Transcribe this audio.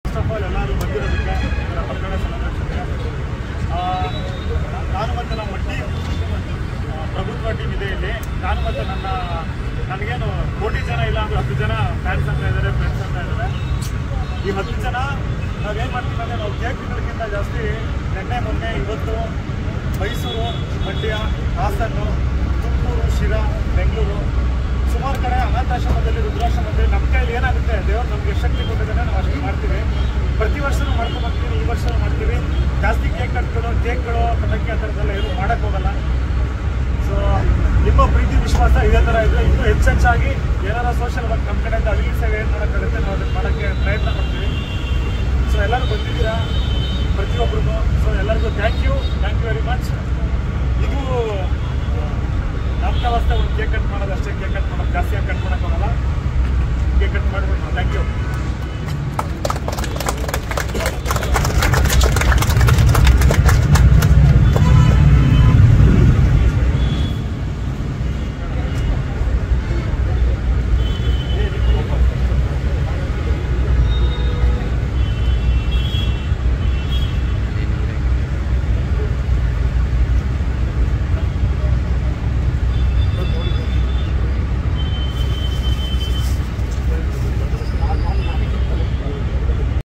first of all ಎಲ್ಲರೂ ಬಂದಿರೋದಕ್ಕೆ ಇವರ birthday ಸೆಲೆಬ್ರೇಷನ್ಗೆ ನಾನು ಮತ್ತು ನಮ್ಮ ಟೀಮ್ ಪ್ರಭುತ್ವ ಟೀಮ್ ಇದೆ ಇಲ್ಲಿ ನಾನು ಮತ್ತು ನನ್ನ ನನಗೇನು ಕೋಟಿ ಜನ ಇಲ್ಲ ಅಂದ್ರೆ ಹತ್ತು ಜನ ಫ್ಯಾನ್ಸ್ ಅಂತ ಇದ್ದಾರೆ ಫ್ರೆಂಡ್ಸ್ ಅಂತ ಇದ್ದಾರೆ ಈ ಹತ್ತು ಜನ ನಾವೇನು ಮಾಡ್ತೀವಿ ಅಂದರೆ ನಾವು ಕೇಕ್ ತಿನ್ನೋದಕ್ಕಿಂತ ಜಾಸ್ತಿ ನಿನ್ನೆ ಮೊನ್ನೆ ಇವತ್ತು ಮೈಸೂರು ಮಂಡ್ಯ ಹಾಸನ್ನು ತುಮಕೂರು ಶಿರಾ ಬೆಂಗಳೂರು ಸುಮಾರು ಕಡೆ ಅನಾಥಾಶ್ರಮದಲ್ಲಿ ರುದ್ರಾಶ್ರಮದಲ್ಲಿ ನಮ್ಮ ಕೈಯಲ್ಲಿ ಏನಾಗುತ್ತೆ ದೇವರು ನಮಗೆ ಶಕ್ತಿ ಕೊಟ್ಟಿದ್ದಾನೆ ನಾವು ಅಷ್ಟು ಮಾಡ್ತೀವಿ ಪ್ರತಿ ವರ್ಷನೂ ಮಾಡ್ಕೊಂಡು ಬರ್ತೀವಿ ಈ ವರ್ಷನೂ ಮಾಡ್ತೀವಿ ಜಾಸ್ತಿ ಕೇಕ್ ಕಟ್ಗಳು ಕೇಕ್ಗಳು ಪಟಾಕಿ ಆ ಥರದ್ದೆಲ್ಲ ಏನು ಮಾಡೋಕ್ಕೆ ಹೋಗಲ್ಲ ಸೊ ನಿಮ್ಮ ಪ್ರೀತಿ ವಿಶ್ವಾಸ ಇದೇ ಥರ ಇದ್ರೆ ಇನ್ನೂ ಹೆಚ್ಚೆಚ್ಚಾಗಿ ಏನಾರ ಸೋಷಿಯಲ್ ವರ್ಕ್ ನಮ್ಮ ಕಡೆಯಿಂದ ಅಡಿಗೆ ಸೇವೆ ಏನು ಮಾಡೋಕ್ಕಾಗುತ್ತೆ ನಾವು ಅದನ್ನು ಮಾಡೋಕ್ಕೆ ಪ್ರಯತ್ನ ಪಡ್ತೀವಿ